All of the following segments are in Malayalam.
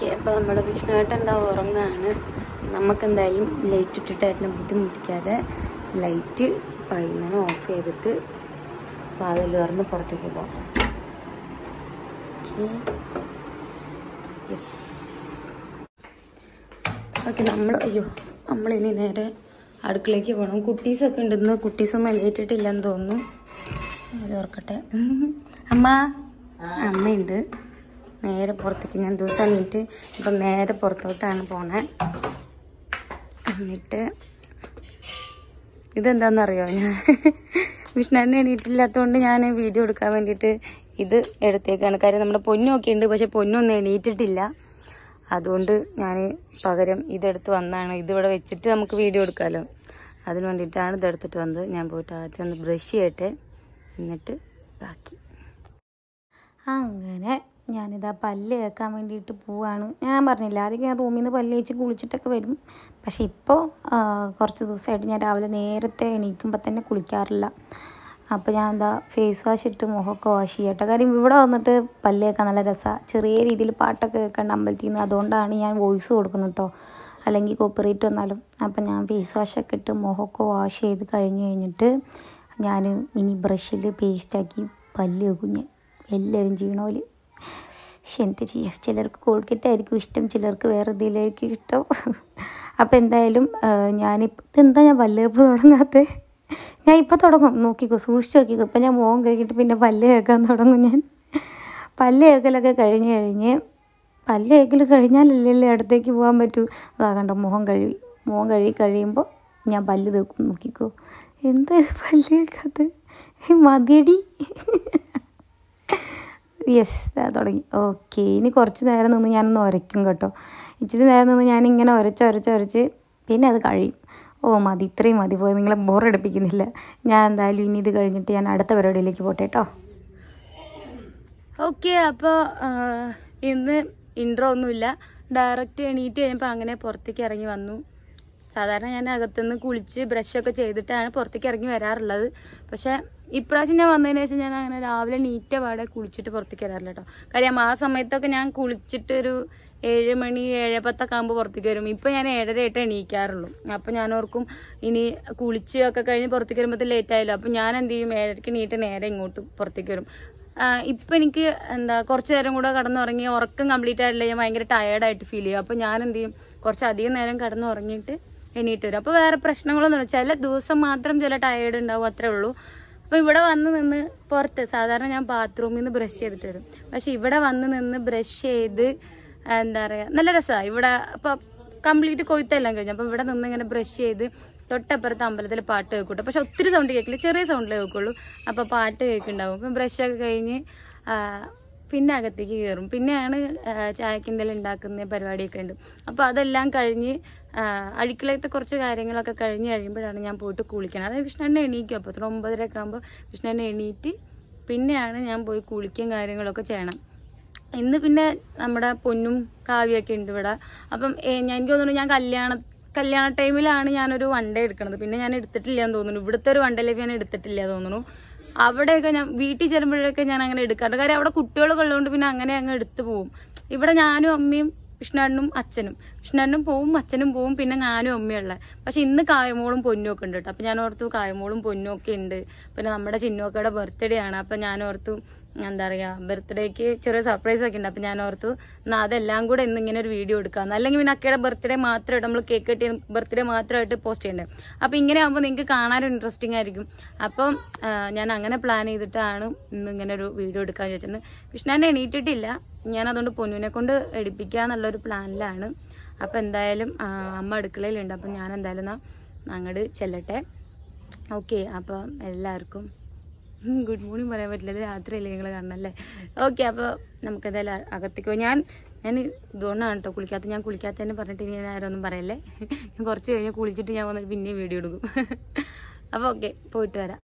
ഓക്കെ അപ്പോൾ നമ്മുടെ വിഷ്ണുവേട്ടൻ എന്താ ഉറങ്ങാണ് നമുക്ക് എന്തായാലും ലൈറ്റ് ഇട്ടിട്ട് ഏട്ടനെ ബുദ്ധിമുട്ടിക്കാതെ ലൈറ്റ് പൈന്നനെ ഓഫ് ചെയ്തിട്ട് വാതിൽ തുറന്ന് പുറത്തേക്ക് പോകാം ഓക്കെ യെസ് ഓക്കെ നമ്മൾ അയ്യോ നമ്മളിനി നേരെ അടുക്കളയ്ക്ക് പോകണം കുട്ടീസൊക്കെ ഉണ്ട് ഇന്ന് കുട്ടീസൊന്നും എണീറ്റിട്ടില്ലെന്ന് തോന്നുന്നു അത് ഓർക്കട്ടെ അമ്മ അമ്മയുണ്ട് നേരെ പുറത്തേക്ക് ഞാൻ ദിവസം എണീറ്റ് ഇപ്പം നേരെ പുറത്തോട്ടാണ് പോണേ എന്നിട്ട് ഇതെന്താണെന്നറിയോ ഞാൻ വിഷ്ണുവിനെ എണീറ്റില്ലാത്തതുകൊണ്ട് ഞാൻ വീഡിയോ എടുക്കാൻ വേണ്ടിയിട്ട് ഇത് എടുത്തേക്കാണ് കാര്യം നമ്മുടെ പൊന്നൊക്കെ ഉണ്ട് പക്ഷെ പൊന്നൊന്നും എണീറ്റിട്ടില്ല അതുകൊണ്ട് ഞാൻ പകരം ഇതെടുത്ത് വന്നാണ് ഇതിവിടെ വെച്ചിട്ട് നമുക്ക് വീഡിയോ എടുക്കാമല്ലോ അതിന് വേണ്ടിയിട്ടാണ് ഇതെടുത്തിട്ട് വന്നത് ഞാൻ പോയിട്ട് ആദ്യം ഒന്ന് ബ്രഷ് ചെയ്യട്ടെ എന്നിട്ട് ബാക്കി അങ്ങനെ ഞാനിതാ പല്ല് കേൾക്കാൻ വേണ്ടിയിട്ട് പോവാണ് ഞാൻ പറഞ്ഞില്ല ആദ്യം ഞാൻ റൂമിൽ നിന്ന് പല്ല് തേച്ച് കുളിച്ചിട്ടൊക്കെ വരും പക്ഷേ ഇപ്പോൾ കുറച്ച് ദിവസമായിട്ട് ഞാൻ രാവിലെ നേരത്തെ എണീക്കുമ്പോൾ തന്നെ കുളിക്കാറില്ല അപ്പോൾ ഞാൻ എന്താ ഫേസ് വാഷ് ഇട്ട് മുഖമൊക്കെ വാഷ് ചെയ്യട്ടെ കാര്യം ഇവിടെ വന്നിട്ട് പല്ല് കേൾക്കാൻ നല്ല രസമാണ് ചെറിയ രീതിയിൽ പാട്ടൊക്കെ കേൾക്കേണ്ട അമ്പലത്തിൽ നിന്ന് അതുകൊണ്ടാണ് ഞാൻ വോയിസ് കൊടുക്കുന്നത് കേട്ടോ അല്ലെങ്കിൽ കോപ്പറേറ്റ് വന്നാലും അപ്പം ഞാൻ ഫേസ് വാഷൊക്കെ ഇട്ട് മുഖമൊക്കെ വാഷ് ചെയ്ത് കഴിഞ്ഞ് കഴിഞ്ഞിട്ട് ഞാൻ മിനി ബ്രഷിൽ പേസ്റ്റാക്കി പല്ല് വെക്കും ഞാൻ എല്ലാവരും ചെയ്യണ പോലെ പക്ഷെ എന്ത് ചെയ്യാം ചിലർക്ക് കോൾഗേറ്റ് ആയിരിക്കും ഇഷ്ടം ചിലർക്ക് വേറെ എന്തെങ്കിലുമായിരിക്കും ഇഷ്ടം അപ്പോൾ എന്തായാലും ഞാനിപ്പോൾ ഇതെന്താ ഞാൻ പല്ല് കേപ്പ് തുടങ്ങാത്തത് ഞാൻ ഇപ്പോൾ തുടങ്ങും നോക്കിക്കോ സൂക്ഷിച്ച് നോക്കിക്കോ ഇപ്പം ഞാൻ മോഹം കഴുകിയിട്ട് പിന്നെ പല്ല് കേൾക്കാൻ തുടങ്ങും ഞാൻ പല്ല് കേൾക്കലൊക്കെ കഴിഞ്ഞ് കഴിഞ്ഞ് പല്ല് കേൾക്കൽ കഴിഞ്ഞാലല്ലേ അടുത്തേക്ക് പോകാൻ പറ്റൂ അതാ കണ്ടോ മുഖം കഴുകി മുഖം കഴുകി കഴിയുമ്പോൾ ഞാൻ പല്ല് തേക്കും നോക്കിക്കോ എന്താ ഇത് പല്ല് കേൾക്കാത്തത് മതിയടി യെസ് തുടങ്ങി ഓക്കെ ഇനി കുറച്ച് നേരം നിന്ന് ഞാനൊന്ന് ഉരയ്ക്കും കേട്ടോ ഇച്ചിരി നേരം നിന്ന് ഞാനിങ്ങനെ ഉരച്ച് ഉരച്ച് ഉരച്ച് പിന്നെ അത് കഴിയും ഓ മതി ഇത്രയും മതി പോയി നിങ്ങളെ ബോറടിപ്പിക്കുന്നില്ല ഞാൻ എന്തായാലും ഇനി ഇത് കഴിഞ്ഞിട്ട് ഞാൻ അടുത്ത പരിപാടിയിലേക്ക് പോട്ടെ കേട്ടോ ഓക്കെ അപ്പോൾ ഇന്ന് ഇൻട്രോ ഒന്നുമില്ല ഡയറക്റ്റ് എണീറ്റ് കഴിഞ്ഞപ്പോൾ അങ്ങനെ പുറത്തേക്ക് ഇറങ്ങി വന്നു സാധാരണ ഞാൻ അകത്തുനിന്ന് കുളിച്ച് ബ്രഷൊക്കെ ചെയ്തിട്ടാണ് പുറത്തേക്ക് ഇറങ്ങി വരാറുള്ളത് പക്ഷെ ഇപ്രാവശ്യം ഞാൻ വന്നതിന് ശേഷം ഞാൻ അങ്ങനെ രാവിലെ നീറ്റ പാടെ കുളിച്ചിട്ട് പുറത്തേക്ക് വരാറില്ല കേട്ടോ കാര്യം ആ സമയത്തൊക്കെ ഞാൻ കുളിച്ചിട്ട് ഒരു ഏഴ് മണി ഏഴ് പത്തൊക്കെ ആകുമ്പോൾ പുറത്തേക്ക് വരും ഇപ്പം ഞാൻ ഏഴര ആയിട്ട് എണീക്കാറുള്ളൂ അപ്പം ഞാൻ ഓർക്കും ഇനി കുളിച്ച് ഒക്കെ കഴിഞ്ഞ് പുറത്തേക്ക് വരുമ്പോൾ ലേറ്റ് ആയല്ലോ അപ്പം ഞാൻ എന്ത് ചെയ്യും ഏഴരയ്ക്ക് നീട്ട് നേരെ ഇങ്ങോട്ട് പുറത്തേക്ക് വരും ഇപ്പം എനിക്ക് എന്താ കുറച്ച് നേരം കൂടെ കടന്നുറങ്ങി ഉറക്കം കംപ്ലീറ്റ് ആയിട്ടില്ല ഞാൻ ഭയങ്കര ടയേർഡായിട്ട് ഫീൽ ചെയ്യും അപ്പം ഞാൻ എന്ത് ചെയ്യും കുറച്ച് അധികം നേരം കടന്നുറങ്ങിയിട്ട് എണീറ്റ് വരും അപ്പോൾ വേറെ പ്രശ്നങ്ങളൊന്നുമില്ല ചില ദിവസം മാത്രം ചില ടയേർഡ് ഉണ്ടാവും അത്രേ ഉള്ളൂ അപ്പോൾ ഇവിടെ വന്ന് നിന്ന് പുറത്ത് സാധാരണ ഞാൻ ബാത്റൂമിൽ നിന്ന് ബ്രഷ് ചെയ്തിട്ട് വരും പക്ഷെ ഇവിടെ വന്ന് നിന്ന് ബ്രഷ് ചെയ്ത് എന്താ പറയുക നല്ല രസമാണ് ഇവിടെ അപ്പോൾ കംപ്ലീറ്റ് കൊയ്ത്തെല്ലാം കഴിഞ്ഞു അപ്പോൾ ഇവിടെ നിന്ന് ഇങ്ങനെ ബ്രഷ് ചെയ്ത് തൊട്ടപ്പുറത്ത് അമ്പലത്തിൽ പാട്ട് കേൾക്കൂട്ടോ പക്ഷെ ഒത്തിരി സൗണ്ട് കേൾക്കില്ല ചെറിയ സൗണ്ടിലേ കേൾക്കുള്ളൂ അപ്പോൾ പാട്ട് കേൾക്കുന്നുണ്ടാവും അപ്പം ബ്രഷൊക്കെ കഴിഞ്ഞ് പിന്നെ അകത്തേക്ക് കയറും പിന്നെയാണ് ചായക്കിന്തൽ ഉണ്ടാക്കുന്ന പരിപാടിയൊക്കെ ഉണ്ട് അപ്പോൾ അതെല്ലാം കഴിഞ്ഞ് അടുക്കളയത്തെ കുറച്ച് കാര്യങ്ങളൊക്കെ കഴിഞ്ഞ് കഴിയുമ്പോഴാണ് ഞാൻ പോയിട്ട് കുളിക്കണം അതായത് വിഷ്ണുവിനെ എണീക്കും അപ്പോൾ അത്ര ഒമ്പതരയൊക്കെ ആകുമ്പോൾ വിഷ്ണുവിനെ എണീറ്റ് പിന്നെയാണ് ഞാൻ പോയി കുളിക്കും കാര്യങ്ങളൊക്കെ ചെയ്യണം ഇന്ന് പിന്നെ നമ്മുടെ പൊന്നും കാവ്യൊക്കെ ഉണ്ട് ഇവിടെ അപ്പം ഞാൻ എനിക്ക് തോന്നുന്നു ഞാൻ കല്യാണ കല്യാണ ടൈമിലാണ് ഞാനൊരു വൺ ഡേ എടുക്കണത് പിന്നെ ഞാൻ എടുത്തിട്ടില്ല എന്ന് തോന്നുന്നു ഇവിടുത്തെ ഒരു വൺ ഡേ ലൈഫ് ഞാൻ എടുത്തിട്ടില്ല തോന്നുന്നു അവിടെയൊക്കെ ഞാൻ വീട്ടിൽ ചെല്ലുമ്പോഴൊക്കെ ഞാൻ അങ്ങനെ എടുക്കാറുണ്ട് കാര്യം അവിടെ കുട്ടികളൊക്കെ ഉള്ളതുകൊണ്ട് പിന്നെ അങ്ങനെ അങ്ങ് എടുത്തു പോവും ഇവിടെ ഞാനും അമ്മയും വിഷ്ണുണ്ണും അച്ഛനും വിഷ്ണുണ്ണും പോവും അച്ഛനും പോവും പിന്നെ ഞാനും അമ്മയുള്ള പക്ഷെ ഇന്ന് കായമോളും പൊന്നും ഒക്കെ ഉണ്ട് കേട്ടോ അപ്പൊ ഞാൻ ഓർത്തു കായമോളും പൊന്നും ഒക്കെ ഉണ്ട് പിന്നെ നമ്മുടെ ചിന്നോക്കയുടെ ബർത്ത്ഡേ ആണ് അപ്പൊ ഞാൻ ഓർത്തു എന്താ പറയാ ബർത്ത്ഡേക്ക് ചെറിയ സർപ്രൈസ് ഒക്കെ ഉണ്ട് അപ്പൊ ഞാൻ ഓർത്തു എന്നാ അതെല്ലാം കൂടെ ഇന്ന് ഇങ്ങനെ ഒരു വീഡിയോ എടുക്കാം അല്ലെങ്കിൽ പിന്നെ അക്കയുടെ ബർത്ത്ഡേ മാത്രമായിട്ട് നമ്മൾ കേക്ക് കട്ടി ബർത്ത്ഡേ മാത്രമായിട്ട് പോസ്റ്റ് ചെയ്യണ്ടേ അപ്പൊ ഇങ്ങനെ ആകുമ്പോൾ നിങ്ങൾക്ക് കാണാനും ഇൻട്രസ്റ്റിംഗ് ആയിരിക്കും അപ്പം ഞാൻ അങ്ങനെ പ്ലാൻ ചെയ്തിട്ടാണ് ഇന്ന് ഇങ്ങനെ ഒരു വീഡിയോ എടുക്കാൻ ചോദിച്ചിട്ടുണ്ട് വിഷ്ണുവിനെ എണീറ്റിട്ടില്ല ഞാൻ അതുകൊണ്ട് പൊന്നുവിനെ കൊണ്ട് എടുപ്പിക്കുക എന്നുള്ളൊരു പ്ലാനിലാണ് അപ്പം എന്തായാലും അമ്മ അടുക്കളയിലുണ്ട് അപ്പം ഞാൻ എന്തായാലും അങ്ങോട്ട് ചെല്ലട്ടെ ഓക്കെ അപ്പം എല്ലാവർക്കും ഗുഡ് മോർണിംഗ് പറയാൻ പറ്റില്ല ഇത് രാത്രിയല്ലേ നിങ്ങൾ കാണണല്ലേ ഓക്കെ അപ്പോൾ നമുക്ക് എന്തായാലും അകത്തേക്കോ ഞാൻ ഞാൻ ഇതുകൊണ്ടാണ് കേട്ടോ കുളിക്കാത്ത ഞാൻ കുളിക്കാത്തതന്നെ പറഞ്ഞിട്ട് ഇനി ആരും ഒന്നും പറയല്ലേ ഞാൻ കുറച്ച് കഴിഞ്ഞ് കുളിച്ചിട്ട് ഞാൻ വന്നിട്ട് പിന്നെയും വീഡിയോ എടുക്കും അപ്പോൾ ഓക്കെ പോയിട്ട് വരാം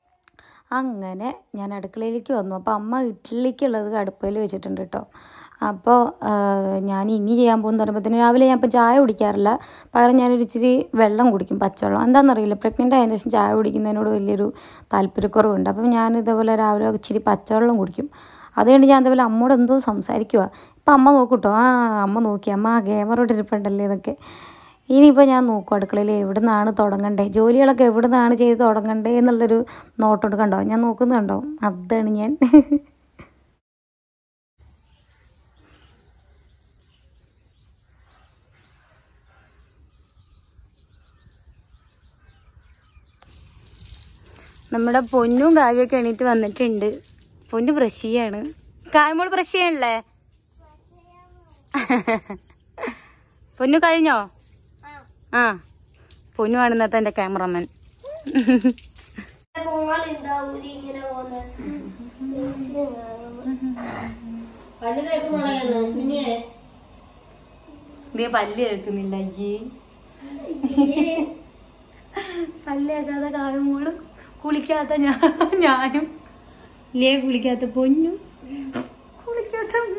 അങ്ങനെ ഞാൻ അടുക്കളയിലേക്ക് വന്നു അപ്പോൾ അമ്മ ഇഡ്ഡലിക്കുള്ളത് അടുപ്പയിൽ വെച്ചിട്ടുണ്ട് കേട്ടോ അപ്പോൾ ഞാൻ ഇനി ചെയ്യാൻ പോകുന്ന പറയുമ്പോഴത്തേന് രാവിലെ ഞാൻ ഇപ്പം ചായ കുടിക്കാറില്ല പകരം ഞാനൊരു ഇച്ചിരി വെള്ളം കുടിക്കും പച്ചവെള്ളം എന്താണെന്നറിയില്ല പ്രഗ്നൻ്റ് ആയതിനു ശേഷം ചായ കുടിക്കുന്നതിനോട് വലിയൊരു താല്പര്യക്കുറവുണ്ട് അപ്പം ഞാൻ ഇതേപോലെ രാവിലെ ഇച്ചിരി പച്ചവെള്ളം കുടിക്കും അതുകൊണ്ട് ഞാൻ അതേപോലെ അമ്മോട് എന്തോ സംസാരിക്കുക അപ്പം അമ്മ നോക്കൂട്ടോ ആ അമ്മ നോക്കി അമ്മ ആ ക്യാമറയോട് ഇരിപ്പുണ്ടല്ലേ എന്നൊക്കെ ഇനിയിപ്പോൾ ഞാൻ നോക്കും അടുക്കളയിൽ എവിടെ നിന്നാണ് തുടങ്ങണ്ടേ ജോലികളൊക്കെ എവിടെ നിന്നാണ് ചെയ്ത് തുടങ്ങണ്ടേ എന്നുള്ളൊരു നോട്ടോട്ട് കണ്ടോ ഞാൻ നോക്കുന്നുണ്ടോ അതാണ് ഞാൻ നമ്മുടെ പൊന്നും കാവ്യൊക്കെ എണീറ്റ് വന്നിട്ടുണ്ട് പൊന്നു ബ്രഷ് ചെയ്യാണ് കായ്മോള് ബ്രഷ് ചെയ്യണല്ലേ പൊന്നു കഴിഞ്ഞോ ആ പൊന്നു ആണ് ഇന്നത്തെ എന്റെ ക്യാമറമാൻ നീ പല്ല് കേൾക്കുന്നില്ല അയ്യേ പല്ല് കേൾക്കാതെ കായുമോള് കുളിക്കാത്ത ഞാൻ ഞാനും ലേ കുളിക്കാത്ത പൊന്നു കുളിക്കാത്ത അമ്മ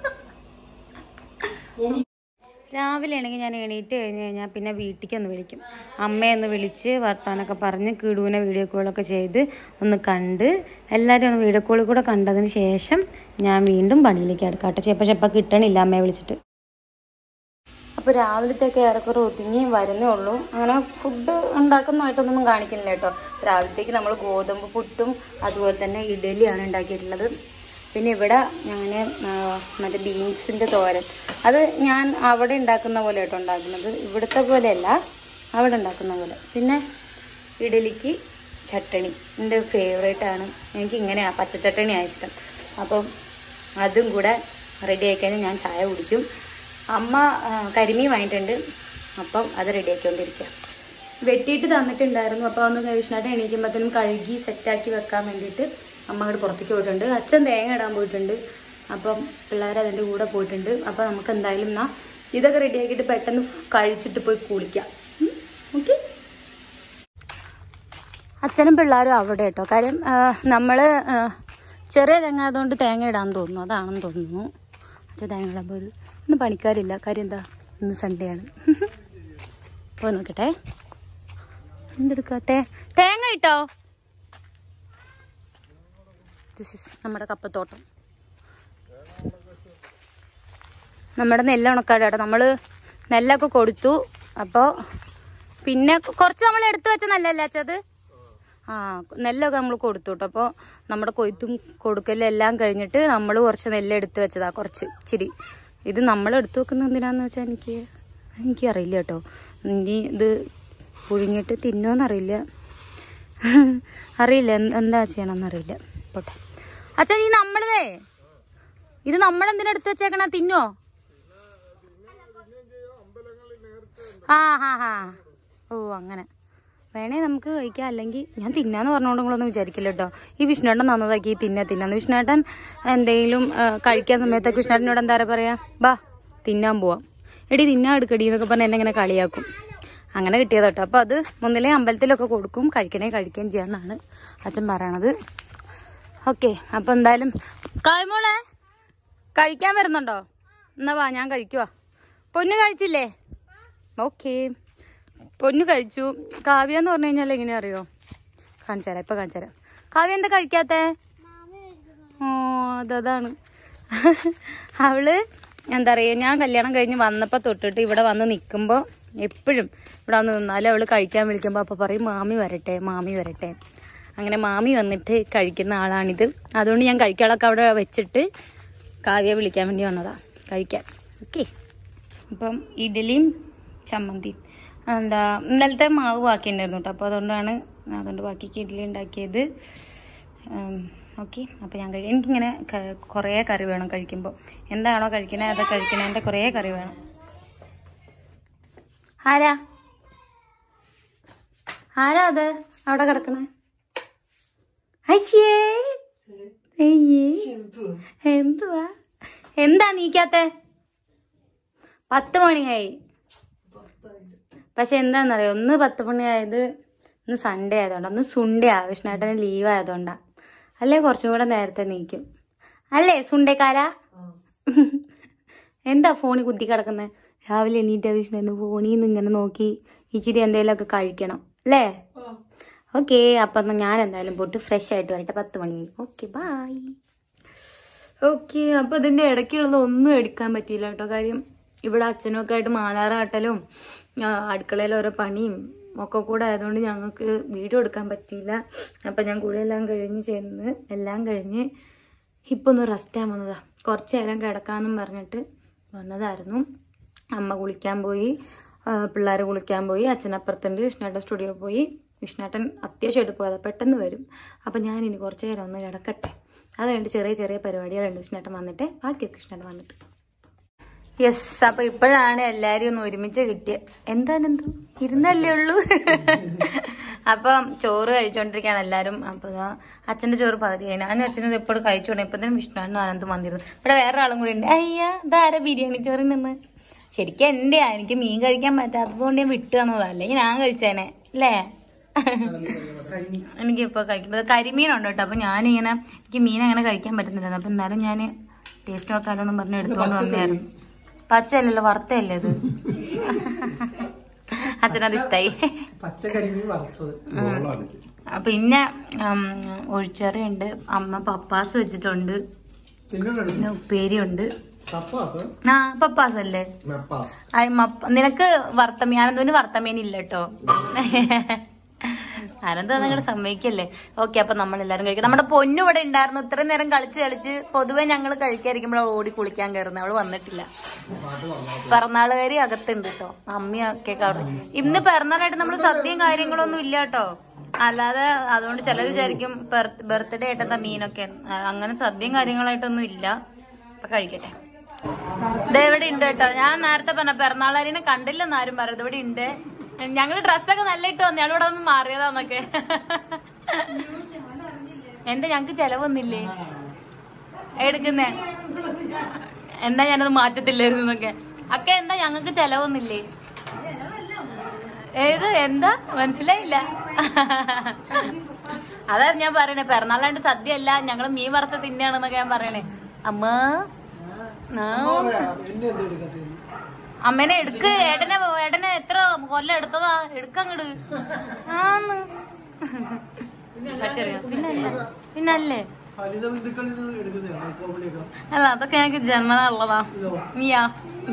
രാവിലെ ആണെങ്കിൽ ഞാൻ എണീറ്റ് കഴിഞ്ഞ് കഴിഞ്ഞാൽ പിന്നെ വീട്ടിലേക്ക് ഒന്ന് വിളിക്കും അമ്മയൊന്ന് വിളിച്ച് വർത്താനൊക്കെ പറഞ്ഞ് കിടുവിനെ വീഡിയോ കോളൊക്കെ ചെയ്ത് ഒന്ന് കണ്ട് എല്ലാവരും ഒന്ന് വീഡിയോ കോളിൽ കൂടെ കണ്ടതിന് ശേഷം ഞാൻ വീണ്ടും പണിയിലേക്ക് അടുക്കാട്ടെ ചെപ്പം ചെപ്പം കിട്ടണില്ല അമ്മയെ വിളിച്ചിട്ട് അപ്പോൾ രാവിലത്തേക്ക് ഏറെക്കുറെ ഒതുങ്ങി വരുന്നേ ഉള്ളൂ അങ്ങനെ ഫുഡ് ഉണ്ടാക്കുന്നതായിട്ടൊന്നും കാണിക്കുന്നില്ല കേട്ടോ രാവിലത്തേക്ക് നമ്മൾ ഗോതമ്പ് പുട്ടും അതുപോലെ തന്നെ ഇഡലിയാണ് ഉണ്ടാക്കിയിട്ടുള്ളത് പിന്നെ ഇവിടെ ഞാൻ മറ്റേ ബീൻസിൻ്റെ തോരൻ അത് ഞാൻ അവിടെ ഉണ്ടാക്കുന്ന പോലെ കേട്ടോ ഉണ്ടാക്കുന്നത് ഇവിടുത്തെ പോലെയല്ല അവിടെ ഉണ്ടാക്കുന്ന പോലെ പിന്നെ ഇഡലിക്ക് ചട്ടണി എൻ്റെ ഫേവറേറ്റ് ആണ് എനിക്ക് ഇങ്ങനെയാണ് പച്ചച്ചട്ടണിയാണ് ഇഷ്ടം അപ്പം അതും കൂടെ റെഡി ആക്കിക്കഴിഞ്ഞാൽ ഞാൻ ചായ കുടിക്കും അമ്മ ആ, കരിമീൻ വാങ്ങിയിട്ടുണ്ട് അപ്പം അത് റെഡി ആക്കിക്കൊണ്ടിരിക്കുക വെട്ടിയിട്ട് തന്നിട്ടുണ്ടായിരുന്നു അപ്പോൾ ഒന്ന് വിഷ്ണായിട്ട് എണീക്കുമ്പോഴത്തേനും കഴുകി സെറ്റാക്കി വെക്കാൻ വേണ്ടിയിട്ട് അമ്മ അങ്ങോട്ട് പുറത്തേക്ക് പോയിട്ടുണ്ട് അച്ഛൻ തേങ്ങ ഇടാൻ പോയിട്ടുണ്ട് അപ്പം പിള്ളേർ അതിൻ്റെ കൂടെ പോയിട്ടുണ്ട് അപ്പോൾ നമുക്ക് എന്തായാലും എന്നാ ഇതൊക്കെ റെഡി ആക്കിയിട്ട് പെട്ടെന്ന് കഴിച്ചിട്ട് പോയി കുളിക്കാം ഓക്കെ അച്ഛനും പിള്ളേരും അവിടെ കേട്ടോ കാര്യം നമ്മൾ ചെറിയ തേങ്ങ ആയതുകൊണ്ട് തേങ്ങ ഇടാൻ തോന്നുന്നു അതാണെന്ന് തോന്നുന്നു അച്ഛൻ തേങ്ങ ഇടാൻ പോയത് ഇന്ന് പണിക്കാരില്ല കാര്യം എന്താ ഇന്ന് സൺഡേ ആണ് പോയി നോക്കട്ടെ എന്തെടുക്കാത്തെ തേങ്ങ ഇട്ടോ ദിസ് ഇസ് നമ്മുടെ കപ്പത്തോട്ടം നമ്മുടെ നെല്ല് ഉണക്കാട് കേട്ടോ നമ്മൾ നെല്ലൊക്കെ കൊടുത്തു അപ്പോൾ പിന്നെ കുറച്ച് നമ്മൾ എടുത്തു വെച്ച നെല്ലല്ലേ അച്ഛത് ആ നെല്ലൊക്കെ നമ്മൾ കൊടുത്തു കേട്ടോ അപ്പോൾ നമ്മുടെ കൊയ്ത്തും കൊടുക്കലും എല്ലാം കഴിഞ്ഞിട്ട് നമ്മൾ കുറച്ച് നെല്ല് എടുത്ത് വെച്ചതാ കുറച്ച് ഇച്ചിരി ഇത് നമ്മൾ എടുത്തു വെക്കുന്നത് എന്തിനാന്ന് വെച്ചാൽ എനിക്ക് എനിക്കറിയില്ല കേട്ടോ ഇനി ഇത് പുഴുങ്ങിയിട്ട് തിന്നോന്നറിയില്ല അറിയില്ല എന്ത് എന്താ ചെയ്യണമെന്നറിയില്ല പോട്ടെ അച്ഛൻ ഈ നമ്മളതേ ഇത് നമ്മളെന്തിനാ എടുത്ത് വെച്ചേക്കണ തിന്നോ ആ ഹാ ഹാ ഓ അങ്ങനെ വേണേ നമുക്ക് കഴിക്കാം അല്ലെങ്കിൽ ഞാൻ തിന്നാന്ന് പറഞ്ഞുകൊണ്ട് നിങ്ങളൊന്നും വിചാരിക്കില്ല കേട്ടോ ഈ വിഷ്ണുവേട്ടൻ നന്നതാക്കി തിന്നാ തിന്നാന്ന് വിഷ്ണുവേട്ടൻ എന്തെങ്കിലും ആ, കഴിക്കാൻ സമയത്തൊക്കെ വിഷ്ണുവേട്ടനോട് എന്താ പറയാ ബാ തിന്നാൻ പോവാം എടി തിന്നാൻ എടുക്കടി എന്നൊക്കെ പറഞ്ഞ് എന്നെ ഇങ്ങനെ കളിയാക്കും അങ്ങനെ കിട്ടിയത് കേട്ടോ അപ്പൊ അത് ഒന്നിലെ അമ്പലത്തിലൊക്കെ കൊടുക്കും കഴിക്കണേ കഴിക്കുകയും ചെയ്യാന്നാണ് അച്ഛൻ പറയണത് ഓക്കെ അപ്പൊ എന്തായാലും കായ്മോളെ കഴിക്കാൻ വരുന്നുണ്ടോ എന്നാ വാ ഞാൻ കഴിക്കുവാ പൊന്നു കഴിച്ചില്ലേ ഓക്കേ പൊന്നു കഴിച്ചു കാവ്യ എന്ന് പറഞ്ഞു കഴിഞ്ഞാൽ എങ്ങനെയാ അറിയോ കാണിച്ചുതരാം ഇപ്പൊ കാണിച്ചുതരാം കാവ്യ എന്താ കഴിക്കാത്തേ ഓ അതതാണ് അവള് എന്താ പറയാ ഞാൻ കല്യാണം കഴിഞ്ഞ് വന്നപ്പോ തൊട്ടിട്ട് ഇവിടെ വന്ന് നിൽക്കുമ്പോ എപ്പോഴും ഇവിടെ വന്ന് നിന്നാലും അവള് കഴിക്കാൻ വിളിക്കുമ്പോ അപ്പൊ പറയും മാമി വരട്ടെ മാമി വരട്ടെ അങ്ങനെ മാമി വന്നിട്ട് കഴിക്കുന്ന ആളാണിത് അതുകൊണ്ട് ഞാൻ കഴിക്കാളൊക്കെ അവിടെ വെച്ചിട്ട് കാവ്യ വിളിക്കാൻ വേണ്ടി വന്നതാ കഴിക്കാൻ ഓക്കെ അപ്പം ഇഡലിയും ചമ്മന്തിയും എന്താ ഇന്നലത്തെ മാവ് ബാക്കിയുണ്ടായിരുന്നു കേട്ടോ അപ്പോൾ അതുകൊണ്ടാണ് അതുകൊണ്ട് ബാക്കിക്ക് ഇഡ്ഡലി ഉണ്ടാക്കിയത് ഓക്കെ അപ്പോൾ ഞാൻ കഴിക്കും എനിക്കിങ്ങനെ ക- കുറേ കറി വേണം കഴിക്കുമ്പോൾ എന്താണോ കഴിക്കണേ അത് കഴിക്കണേൻ്റെ കുറേ കറി വേണം ആരാ ആരാ അത് അവിടെ കിടക്കണേ അയ്യേ അയ്യേ എന്തുവാ എന്താ നീക്കാത്തെ പത്ത് മണിയായി പക്ഷെ എന്താന്നറിയോ ഒന്ന് പത്ത് മണിയായത് ഇന്ന് സൺഡേ ആയതുകൊണ്ട് ഒന്ന് സുണ്ടേ ആ വിഷ്ണുവേട്ടന് ലീവ് ആയതുകൊണ്ടാ അല്ലേ കുറച്ചും കൂടെ നേരത്തെ നീക്കും അല്ലേ സുണ്ടേക്കാരാ എന്താ ഫോണിൽ കുത്തി കിടക്കുന്നത് രാവിലെ എണീറ്റ വിഷ്ണുവിന് ഫോണിൽ നിന്ന് ഇങ്ങനെ നോക്കി ഇച്ചിരി എന്തെങ്കിലുമൊക്കെ കഴിക്കണം അല്ലേ ഓക്കെ അപ്പം എന്നാ ഞാൻ എന്തായാലും പോയിട്ട് ഫ്രഷ് ആയിട്ട് വരട്ടെ പത്ത് മണിയായി ഓക്കെ ബായ് ഓക്കെ അപ്പൊ ഇതിന്റെ ഇടയ്ക്കുള്ളത് ഒന്നും എടുക്കാൻ പറ്റിയില്ല കേട്ടോ കാര്യം ഇവിടെ അച്ഛനൊക്കെ ആയിട്ട് മാലാറാട്ടലും ആ, അടുക്കളയിൽ ഓരോ പണിയും ഒക്കെ കൂടെ ആയതുകൊണ്ട് ഞങ്ങൾക്ക് വീഡിയോ എടുക്കാൻ പറ്റിയില്ല അപ്പൊ ഞാൻ കുളിയെല്ലാം കഴിഞ്ഞ് ചെന്ന് എല്ലാം കഴിഞ്ഞ് ഇപ്പൊ ഒന്ന് റെസ്റ്റ് ആകാൻ വന്നതാ കുറച്ച് നേരം കിടക്കാന്നും പറഞ്ഞിട്ട് വന്നതായിരുന്നു അമ്മ കുളിക്കാൻ പോയി പിള്ളേർ കുളിക്കാൻ പോയി അച്ഛനപ്പുറത്തുണ്ട് വിഷ്ണുട്ടൻ സ്റ്റുഡിയോ പോയി വിഷ്ണുട്ടൻ അത്യാവശ്യമായിട്ട് പോയതാ പെട്ടെന്ന് വരും അപ്പം ഞാൻ ഇനി കുറച്ച് നേരം ഒന്ന് കിടക്കട്ടെ അത് കഴിഞ്ഞിട്ട് ചെറിയ ചെറിയ പരിപാടികളുണ്ട് വിഷ്ണുട്ടൻ വന്നിട്ട് ബാക്കിയൊക്കെ വിഷ്ണുട്ടൻ വന്നിട്ട് യെസ് അപ്പൊ ഇപ്പോഴാണ് എല്ലാരും ഒന്ന് ഒരുമിച്ച് കിട്ടിയത് എന്താണെന്തോ ഇരുന്നല്ലേ ഉള്ളൂ അപ്പം ചോറ് കഴിച്ചോണ്ടിരിക്കാണ് എല്ലാരും അപ്പൊ ദാ അച്ഛന്റെ ചോറ് പകുതിയായി ഞാനും അച്ഛനും എപ്പോഴും കഴിച്ചോണ്ടേ ഇപ്പൊ തന്നെ വിഷ്ണുവാണ് ആനന്ദ് വന്നിരുന്നു ഇവിടെ വേറെ ആളും കൂടി ഉണ്ട് അയ്യ ഇതാരാ ബിരിയാണി ചോറിൽ നിന്ന് ശരിക്കും എന്റെയാ എനിക്ക് മീൻ കഴിക്കാൻ പറ്റാത്തത് കൊണ്ട് ഞാൻ വിട്ടു തന്നതാ അല്ലെങ്കിൽ ഞാൻ കഴിച്ചേനെ അല്ലേ എനിക്കിപ്പോ കഴിക്കുമ്പോ കരിമീനുണ്ട് കേട്ടോ അപ്പൊ ഞാനിങ്ങനെ എനിക്ക് മീൻ അങ്ങനെ കഴിക്കാൻ പറ്റുന്നില്ല അപ്പൊ എന്നാലും ഞാൻ ടേസ്റ്റ് നോക്കാലോ എന്നും പറഞ്ഞ് എടുത്തോണ്ട് വന്നായിരുന്നു പച്ചയല്ലല്ലോ വറുത്തല്ലേ അത് അച്ഛനത് ഇഷ്ടായി പച്ചക്കരിമീൻ വറുത്തത് ആ, പിന്നെ ഉം, ഒഴിച്ചറിയുണ്ട് അമ്മ പപ്പാസ് വെച്ചിട്ടുണ്ട് പിന്നെ പിന്നെ ഉപ്പേരിയുണ്ട് കപ്പാസ് ആ പപ്പാസ് അല്ലേ മെപ്പാസ് ആയ് മപ്പ- നിനക്ക് വർത്തമീൻ ആനന്ദന് വർത്തമീൻ ഇല്ല കേട്ടോ ആനന്ദ നിങ്ങളുടെ സമ്മതിക്കല്ലേ ഓക്കെ അപ്പൊ നമ്മൾ എല്ലാരും കഴിക്കും നമ്മുടെ പൊന്നു ഇവിടെ ഉണ്ടായിരുന്നു ഇത്രയും നേരം കളിച്ച് കളിച്ച് പൊതുവെ ഞങ്ങൾ കഴിക്കാതിരിക്കുമ്പോൾ ഓടി കുളിക്കാൻ കയറുന്നത് അവള് വന്നിട്ടില്ല പിറന്നാളുകാരി അകത്തുണ്ട് കേട്ടോ അമ്മയൊക്കെ അവിടെ ഇന്ന് പിറന്നാളായിട്ട് നമ്മൾ സദ്യയും കാര്യങ്ങളൊന്നും ഇല്ല കേട്ടോ അല്ലാതെ അതുകൊണ്ട് ചിലർ വിചാരിക്കും ബർത്ത്ഡേ ആയിട്ട് എന്താ മീനൊക്കെ ആ, അങ്ങനെ സദ്യയും കാര്യങ്ങളായിട്ടൊന്നും ഇല്ല അപ്പൊ കഴിക്കട്ടെ ദേ ഇവിടെ ഉണ്ട് കേട്ടോ ഞാൻ നേരത്തെ പറഞ്ഞ പിറന്നാളാരിനെ കണ്ടില്ലെന്ന് ആരും പറയുന്നത് ഇവിടെ ഉണ്ട് ഞങ്ങള് ഡ്രസ്സൊക്കെ നല്ല ഇട്ട് വന്നു ഞങ്ങൾ ഇവിടെ ഒന്ന് മാറിയതാന്നൊക്കെ എന്താ ഞങ്ങക്ക് ചെലവൊന്നില്ലേ എടുക്കുന്നേ എന്താ ഞാനത് മാറ്റത്തില്ലായിരുന്നു എന്നൊക്കെ അക്ക എന്താ ഞങ്ങക്ക് ചെലവൊന്നില്ലേ ഏത് എന്താ മനസ്സിലായില്ല അതാ ഞാൻ പറയണേ പിറന്നാളാണ്ട് സദ്യ അല്ല ഞങ്ങള് മീൻ വറുത്ത് തിന്നാണെന്നൊക്കെ ഞാൻ പറയണേ അമ്മ ആ. എന്നെ എന്താ എടുക്കാത്തത് അമ്മേനെ എടുക്ക് ഏട്ടനെ ഏട്ടനെ എത്ര കൊല്ലം എടുത്തതാ എടുക്കങ്ങട് ആന്ന് പറ്ററിയോ പിന്നല്ല പിന്നല്ലേ ഫലിത ബന്ധുക്കളിൽ നിന്ന് എടുക്കുന്നതാണ് കോമഡിയൊക്കെ അല്ല അതൊക്കെ ഞങ്ങക്ക് ജന്മന ഉള്ളതാ നീയാ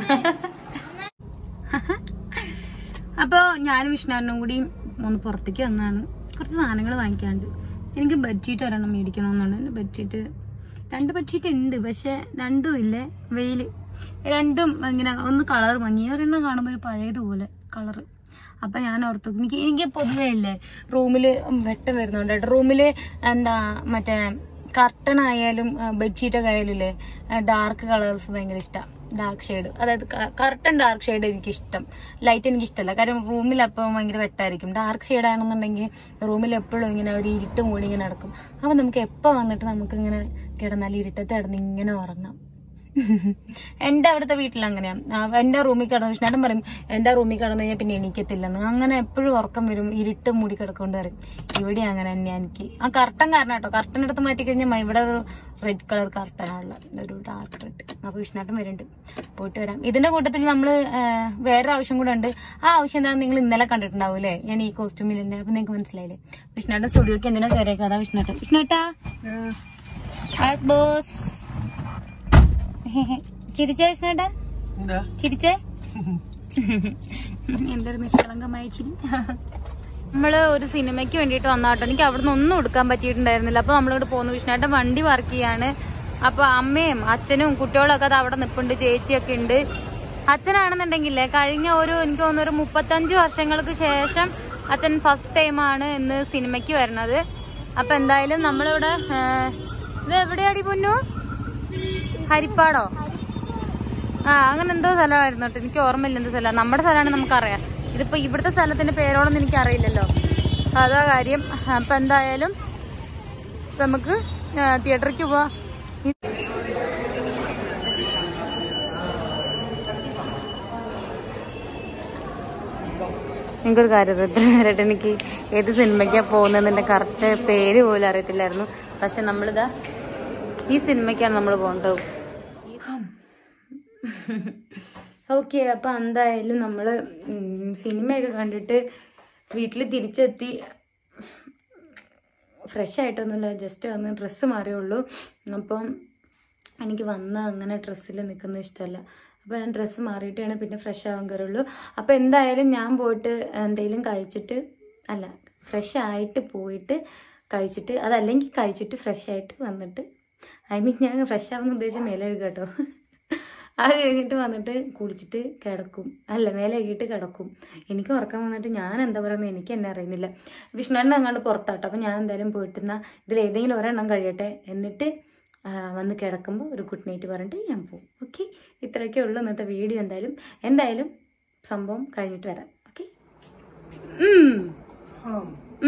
അപ്പൊ ഞാനും വിഷ്ണുവിനും കൂടി ഒന്ന് പുറത്തേക്ക് വന്നതാണ് കുറച്ച് സാധനങ്ങൾ വാങ്ങിക്കാണ്ട് എനിക്ക് ബെഡ്ഷീറ്റ് ഒരെണ്ണം മേടിക്കണമെന്നുണ്ട് ബെഡ്ഷീറ്റ് രണ്ട് ബെഡ്ഷീറ്റ് ഉണ്ട് പക്ഷെ രണ്ടും ഇല്ലേ വെയില് രണ്ടും ഇങ്ങനെ ഒന്ന് കളർ മങ്ങി ഒരെണ്ണം കാണുമ്പോൾ ഒരു പഴയതുപോലെ കളറ് അപ്പൊ ഞാൻ ഓർത്തു എനിക്ക് എനിക്ക് പൊതുവേ ഇല്ലേ റൂമില് വെട്ടം വരുന്നുണ്ട് റൂമില് എന്താ മറ്റേ കർട്ടൺ ആയാലും ബെഡ്ഷീറ്റ് ഒക്കെ ആയാലും ഇല്ലേ ഡാർക്ക് കളേഴ്സ് ഭയങ്കര ഇഷ്ടമാണ് ഡാർക്ക് ഷെയ്ഡ് അതായത് കർട്ടൺ ഡാർക്ക് ഷെയ്ഡ് എനിക്ക് ഇഷ്ടം ലൈറ്റ് എനിക്ക് ഇഷ്ടമല്ല കാര്യം റൂമിൽ അപ്പം ഭയങ്കര വെട്ടായിരിക്കും ഡാർക്ക് ഷെയ്ഡ് ആണെന്നുണ്ടെങ്കിൽ റൂമിൽ എപ്പോഴും ഇങ്ങനെ ഒരു ഇരുട്ട് മൂടി ഇങ്ങനെ നടക്കും അപ്പൊ നമുക്ക് എപ്പോ വന്നിട്ട് നമുക്ക് ഇങ്ങനെ കിടന്നാൽ ഇരുട്ടത്ത് കിടന്ന് ഇങ്ങനെ ഉറങ്ങാം എന്റെ അവിടുത്തെ വീട്ടിൽ അങ്ങനെയാണ് ആ, എന്റെ റൂമിൽ കിടന്ന് വിഷ്ണുട്ടൻ പറയും എന്റെ റൂമിൽ കിടന്നു കഴിഞ്ഞാൽ പിന്നെ എണീക്കത്തില്ലെന്ന് അങ്ങനെ എപ്പോഴും ഉറക്കം വരും ഇരുട്ട് മൂടി കിടക്കൊണ്ട് പറയും ഇവിടെ അങ്ങനെ തന്നെയാ എനിക്ക് ആ കർട്ടൻ കാരണം കേട്ടോ കർട്ടൻ എടുത്ത് മാറ്റി കഴിഞ്ഞാൽ ഇവിടെ ഒരു റെഡ് കളർ കർട്ടനാണുള്ളത് ഒരു ഡാർക്ക് റെഡ് അപ്പൊ വിഷ്ണുട്ടൻ വരുന്നുണ്ട് പോയിട്ട് വരാം ഇതിന്റെ കൂട്ടത്തിൽ നമ്മള് ആ, വേറൊരു ആവശ്യം കൂടെ ഉണ്ട് ആ ആവശ്യം എന്താ നിങ്ങൾ ഇന്നലെ കണ്ടിട്ടുണ്ടാവും അല്ലേ ഞാൻ ഈ കോസ്റ്റ്യൂമിൽ തന്നെ അപ്പൊ നിങ്ങൾക്ക് മനസ്സിലായില്ലേ വിഷ്ണുട്ടൻ സ്റ്റുഡിയോക്ക് എന്തിനാ കയറിയേക്കാം അതാ വിഷ്ണുട്ടൻ വിഷ്ണുട്ടാ ബോസ് ചിരിച്ചേ വിഷ്ണുട്ടാ എന്താ ചിരിച്ചേ എന്തൊരു നിഷ്കളങ്കമായ ചിരി നമ്മള് ഒരു സിനിമയ്ക്ക് വേണ്ടിയിട്ട് വന്നാട്ടോ എനിക്ക് അവിടെ നിന്ന് ഒന്നും എടുക്കാൻ പറ്റിയിട്ടുണ്ടായിരുന്നില്ല അപ്പൊ നമ്മളിവിടെ പോന്നു വിഷ്ണുട്ടൻ വണ്ടി വർക്ക് ചെയ്യാണ് അപ്പൊ അമ്മയും അച്ഛനും കുട്ടികളൊക്കെ അത് അവിടെ നിപ്പുണ്ട് ചേച്ചിയൊക്കെ ഉണ്ട് അച്ഛനാണെന്നുണ്ടെങ്കിലേ കഴിഞ്ഞ ഒരു എനിക്ക് തോന്നുന്നു ഒരു മുപ്പത്തഞ്ച് വർഷങ്ങൾക്ക് ശേഷം അച്ഛൻ ഫസ്റ്റ് ടൈമാണ് ഇന്ന് സിനിമയ്ക്ക് വരുന്നത് അപ്പൊ എന്തായാലും നമ്മളിവിടെ ആ, ഇത് എവിടെയാടി പൊന്നു ഹരിപ്പാടോ ആ അങ്ങനെ എന്തോ സ്ഥലമായിരുന്നു കേട്ടോ എനിക്ക് ഓർമ്മയില്ല എന്തോ സ്ഥലം നമ്മുടെ സ്ഥലമാണ് നമുക്കറിയാം ഇതിപ്പോ ഇവിടുത്തെ സ്ഥലത്തിന്റെ പേരോടൊന്നും എനിക്ക് അറിയില്ലല്ലോ അതാ കാര്യം അപ്പൊ എന്തായാലും നമുക്ക് തിയേറ്ററിലേക്ക് പോവാം എനിക്കൊരു കാര്യം ഇത്ര നേരമായിട്ട് എനിക്ക് ഏത് സിനിമയ്ക്കാ പോകുന്നതിന്റെ കറക്റ്റ് പേര് പോലും അറിയത്തില്ലായിരുന്നു പക്ഷെ നമ്മളിതാ ഈ സിനിമയ്ക്കാണ് നമ്മൾ പോകേണ്ടത് ഓക്കെ അപ്പൊ എന്തായാലും നമ്മള് ഉം, സിനിമയൊക്കെ കണ്ടിട്ട് വീട്ടിൽ തിരിച്ചെത്തി ഫ്രഷ് ആയിട്ടൊന്നുമില്ല ജസ്റ്റ് ഒന്ന് ഡ്രസ്സ് മാറിയുള്ളൂ അപ്പം എനിക്ക് വന്ന് അങ്ങനെ ഡ്രസ്സിൽ നിൽക്കുന്നത് ഇഷ്ടമല്ല അപ്പോൾ ഞാൻ ഡ്രസ്സ് മാറിയിട്ടാണ് പിന്നെ ഫ്രഷ് ആവാൻ കയറുള്ളൂ അപ്പോൾ എന്തായാലും ഞാൻ പോയിട്ട് എന്തെങ്കിലും കഴിച്ചിട്ട് അല്ല ഫ്രഷ് ആയിട്ട് പോയിട്ട് കഴിച്ചിട്ട് അതല്ലെങ്കിൽ കഴിച്ചിട്ട് ഫ്രഷ് ആയിട്ട് വന്നിട്ട് ഐ മീൻ ഞാൻ ഫ്രഷ് ആവുന്ന ഉദ്ദേശം മേലെ കഴുകുക കേട്ടോ അത് കഴിഞ്ഞിട്ട് വന്നിട്ട് കുളിച്ചിട്ട് കിടക്കും അല്ല മേലെ കഴുകിയിട്ട് കിടക്കും എനിക്ക് ഉറക്കം വന്നിട്ട് ഞാൻ എന്താ പറയുന്നത് എനിക്ക് എന്നെ അറിയുന്നില്ല വിഷ്ണുണ്ണ അങ്ങോട്ട് പുറത്താട്ടോ അപ്പം ഞാൻ എന്തായാലും പോയിട്ടെന്നാ ഇതിൽ ഏതെങ്കിലും ഒരെണ്ണം കഴിയട്ടെ എന്നിട്ട് ആ, വന്ന് കിടക്കുമ്പോൾ ഒരു ഗുഡ് നൈറ്റ് പറഞ്ഞിട്ട് ഞാൻ പോകും ഓക്കെ ഇത്രയൊക്കെ ഉള്ളൂ ഇന്നത്തെ വീഡിയോ എന്തായാലും എന്തായാലും സംഭവം കഴിഞ്ഞിട്ട് വരാം ഓക്കെ ആ.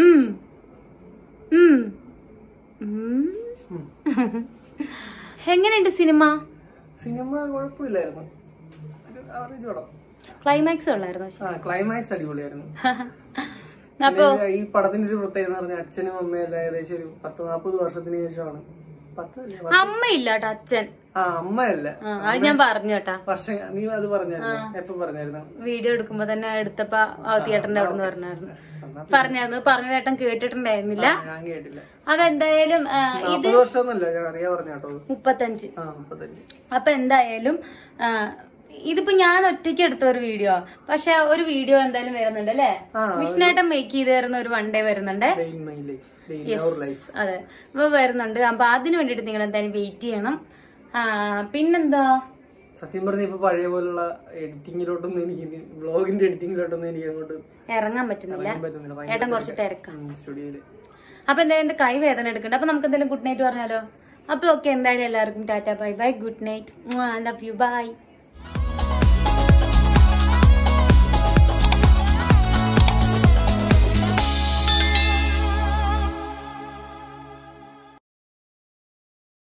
എങ്ങനെയുണ്ട് സിനിമ സിനിമ കുഴപ്പമില്ലായിരുന്നു ഒരു ആവറേജ് പടം ക്ലൈമാക്സ് ഉള്ളായിരുന്നു പക്ഷെ ആ ക്ലൈമാക്സ് അടിപൊളിയായിരുന്നു അപ്പോ പിന്നെ ഈ പടത്തിന്റെ ഒരു പ്രത്യേകത എന്ന് പറഞ്ഞാൽ അച്ഛനും അമ്മയും ഏകദേശം ഒരു പത്ത് നാൽപ്പത് വർഷത്തിന് ശേഷമാണ് പത്ത് അല്ലേ? പത്ത്- അമ്മയില്ല കേട്ടോ അച്ഛൻ ആ അമ്മയല്ല ആ, അത് ഞാൻ പറഞ്ഞു കേട്ടാ വർഷം നീ അത് പറഞ്ഞായിരുന്നു എപ്പം പറഞ്ഞായിരുന്നു വീഡിയോ എടുക്കുമ്പോ തന്നെ എടുത്തപ്പോ ആ തിയേറ്ററിന്റെ അവിടെ നിന്ന് പറഞ്ഞായിരുന്നു പറഞ്ഞായിരുന്നു പറഞ്ഞ ചേട്ടൻ കേട്ടിട്ടുണ്ടായിരുന്നില്ല ഞാൻ കേട്ടില്ല അപ്പൊ എന്തായാലും ആ, നാൽപ്പത് വർഷമൊന്നുമല്ല ഞാൻ അറിയാ പറഞ്ഞ കേട്ടോ അത്. മുപ്പത്തഞ്ച് ആ മുപ്പത്തഞ്ച് അപ്പൊ എന്തായാലും ആ, ഇതിപ്പോ ഞാൻ ഒറ്റയ്ക്ക് എടുത്ത ഒരു വീഡിയോ പക്ഷെ ഒരു വീഡിയോ എന്തായാലും വരുന്നുണ്ട് അല്ലേ ആ, വിഷ്ണുവേട്ടൻ മേക്ക് ചെയ്ത് തരുന്ന ഒരു വൺ ഡേ വരുന്നുണ്ട് day in my life day in our life അതെ അപ്പൊ വരുന്നുണ്ട് അപ്പൊ അതിന് വേണ്ടിട്ട് നിങ്ങൾ എന്തായാലും വെയിറ്റ് ചെയ്യണം ആ പിന്നെന്താ സത്യം പറഞ്ഞ ഇപ്പൊ പഴയ പോലുള്ള എഡിറ്റിങ്ങിലോട്ടൊന്നും എനിക്ക് വ്ളോഗിന്റെ എഡിറ്റിങ്ങിലോട്ടൊന്നും എനിക്ക് അങ്ങോട്ട് ഇറങ്ങാൻ പറ്റുന്നില്ല ഇറങ്ങാൻ പറ്റുന്നില്ല ഏട്ടൻ കുറച്ച് തിരക്കാം സ്റ്റുഡിയോയില് അപ്പൊ എന്തായാലും എന്റെ കൈ വേദന എടുക്കണ്ട അപ്പൊ നമുക്ക് എന്തായാലും ഗുഡ് നൈറ്റ് പറഞ്ഞാലോ അപ്പൊ ഓക്കെ എന്തായാലും എല്ലാവർക്കും ടാറ്റ bye bye good night love you by